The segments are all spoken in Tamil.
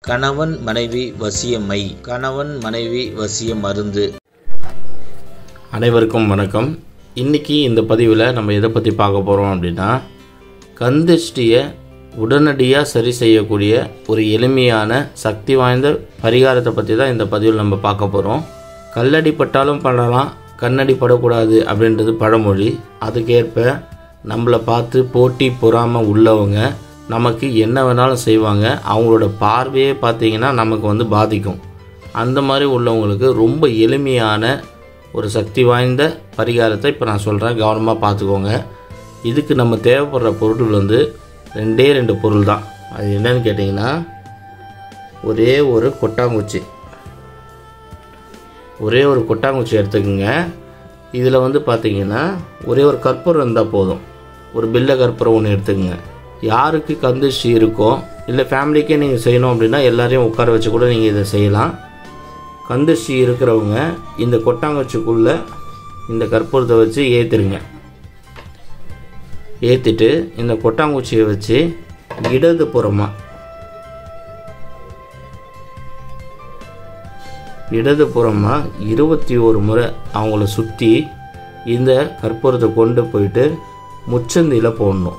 கணவன் மனைவி வசியமை கணவன் மனைவி வசிய மருந்து அனைவருக்கும் வணக்கம் இன்றைக்கி இந்த பதிவில் நம்ம எதை பற்றி பார்க்க போகிறோம் அப்படின்னா கந்திஷ்டியை உடனடியாக சரி செய்யக்கூடிய ஒரு எளிமையான சக்தி வாய்ந்த பரிகாரத்தை பற்றி தான் இந்த பதிவில் நம்ம பார்க்க போகிறோம் கல்லடி பட்டாலும் படலாம் கண்ணடி படக்கூடாது அப்படின்றது பழமொழி அதுக்கேற்ப நம்மளை பார்த்து போட்டி பொறாமல் உள்ளவங்க நமக்கு என்ன வேணாலும் செய்வாங்க அவங்களோட பார்வையே பார்த்தீங்கன்னா நமக்கு வந்து பாதிக்கும் அந்த மாதிரி உள்ளவங்களுக்கு ரொம்ப எளிமையான ஒரு சக்தி வாய்ந்த பரிகாரத்தை இப்போ நான் சொல்கிறேன் கவனமாக பார்த்துக்கோங்க இதுக்கு நம்ம தேவைப்படுற பொருட்கள் வந்து ரெண்டே ரெண்டு பொருள் தான் அது என்னன்னு கேட்டிங்கன்னா ஒரே ஒரு கொட்டாங்குச்சி ஒரே ஒரு கொட்டாங்குச்சி எடுத்துக்கோங்க இதில் வந்து பார்த்தீங்கன்னா ஒரே ஒரு கற்பூரம் இருந்தால் போதும் ஒரு பில்ல கற்பூரம் ஒன்று எடுத்துக்கோங்க யாருக்கு கந்துஷி இருக்கோ இல்லை ஃபேமிலிக்கே நீங்கள் செய்யணும் அப்படின்னா எல்லாரையும் உட்கார வச்சு கூட நீங்கள் இதை செய்யலாம் கந்துஷி இருக்கிறவங்க இந்த கொட்டாங்குச்சிக்குள்ளே இந்த கற்பூரத்தை வச்சு ஏற்றுருங்க ஏற்றிட்டு இந்த கொட்டாங்குச்சியை வச்சு இடது புறமாக இடது புறமாக இருபத்தி ஒரு முறை அவங்கள சுற்றி இந்த கற்பூரத்தை கொண்டு போயிட்டு முச்சந்தியில் போடணும்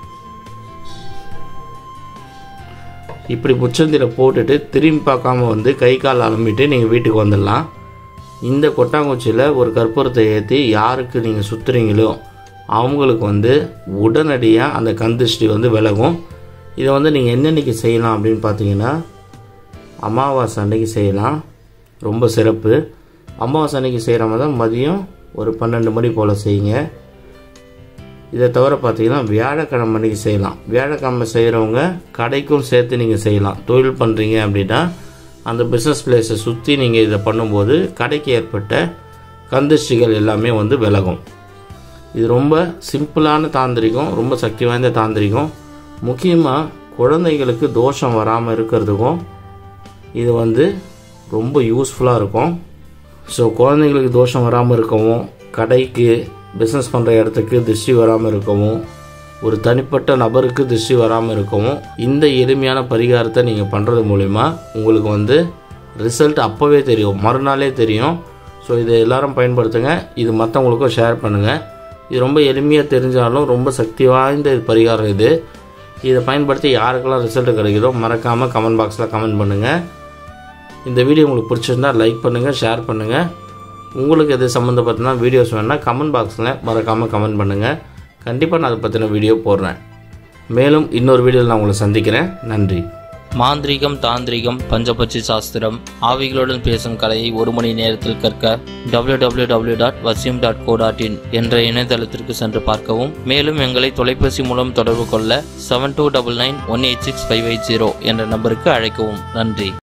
இப்படி முச்சந்தியில் போட்டுட்டு திரும்பி பார்க்காம வந்து கை கால் அலம்பிட்டு நீங்கள் வீட்டுக்கு வந்துடலாம் இந்த கொட்டாங்குச்சியில் ஒரு கற்பூரத்தை ஏற்றி யாருக்கு நீங்கள் சுற்றுறீங்களோ அவங்களுக்கு வந்து உடனடியாக அந்த கந்திஷ்டி வந்து விலகும் இதை வந்து நீங்கள் என்னென்னைக்கு செய்யலாம் அப்படின்னு பார்த்தீங்கன்னா அமாவாசை அன்னைக்கு செய்யலாம் ரொம்ப சிறப்பு அமாவாசை அன்னைக்கு செய்கிற மாதிரி தான் மதியம் ஒரு பன்னெண்டு மணி போல் செய்யுங்க இதை தவிர பார்த்தீங்கன்னா வியாழக்கிழமை அன்னைக்கு செய்யலாம் வியாழக்கிழமை செய்கிறவங்க கடைக்கும் சேர்த்து நீங்கள் செய்யலாம் தொழில் பண்ணுறீங்க அப்படின்னா அந்த பிஸ்னஸ் பிளேஸை சுற்றி நீங்கள் இதை பண்ணும்போது கடைக்கு ஏற்பட்ட கந்திஷ்டிகள் எல்லாமே வந்து விலகும் இது ரொம்ப சிம்பிளான தாந்திரிகம் ரொம்ப சக்தி வாய்ந்த தாந்திரிகம் முக்கியமாக குழந்தைகளுக்கு தோஷம் வராமல் இருக்கிறதுக்கும் இது வந்து ரொம்ப யூஸ்ஃபுல்லாக இருக்கும் ஸோ குழந்தைங்களுக்கு தோஷம் வராமல் இருக்கவும் கடைக்கு பிஸ்னஸ் பண்ணுற இடத்துக்கு திருஷ்டி வராமல் இருக்கவும் ஒரு தனிப்பட்ட நபருக்கு திருஷ்டி வராமல் இருக்கவும் இந்த எளிமையான பரிகாரத்தை நீங்கள் பண்ணுறது மூலிமா உங்களுக்கு வந்து ரிசல்ட் அப்போவே தெரியும் மறுநாளே தெரியும் ஸோ இதை எல்லாரும் பயன்படுத்துங்க இது மற்றவங்களுக்கும் ஷேர் பண்ணுங்கள் இது ரொம்ப எளிமையாக தெரிஞ்சாலும் ரொம்ப சக்தி வாய்ந்த பரிகாரம் இது இதை பயன்படுத்தி யாருக்கெல்லாம் ரிசல்ட் கிடைக்குதோ மறக்காமல் கமெண்ட் பாக்ஸில் கமெண்ட் பண்ணுங்கள் இந்த வீடியோ உங்களுக்கு பிடிச்சிருந்தா லைக் பண்ணுங்கள் ஷேர் பண்ணுங்கள் உங்களுக்கு எது சம்மந்தப்பட்டனா வீடியோஸ் வேணால் கமெண்ட் பாக்ஸில் மறக்காமல் கமெண்ட் பண்ணுங்கள் கண்டிப்பாக நான் அதை பற்றின வீடியோ போடுறேன் மேலும் இன்னொரு வீடியோவில் நான் உங்களை சந்திக்கிறேன் நன்றி மாந்திரீகம் தாந்திரிகம் பஞ்சபட்சி சாஸ்திரம் ஆவிகளுடன் பேசும் கலையை ஒரு மணி நேரத்தில் கற்க www.vasim.co.in டாட் வசியம் டாட் கோ டாட் இன் என்ற இணையதளத்திற்கு சென்று பார்க்கவும் மேலும் எங்களை தொலைபேசி மூலம் தொடர்பு கொள்ள seven two double nine one eight six five eight zero என்ற நம்பருக்கு அழைக்கவும் நன்றி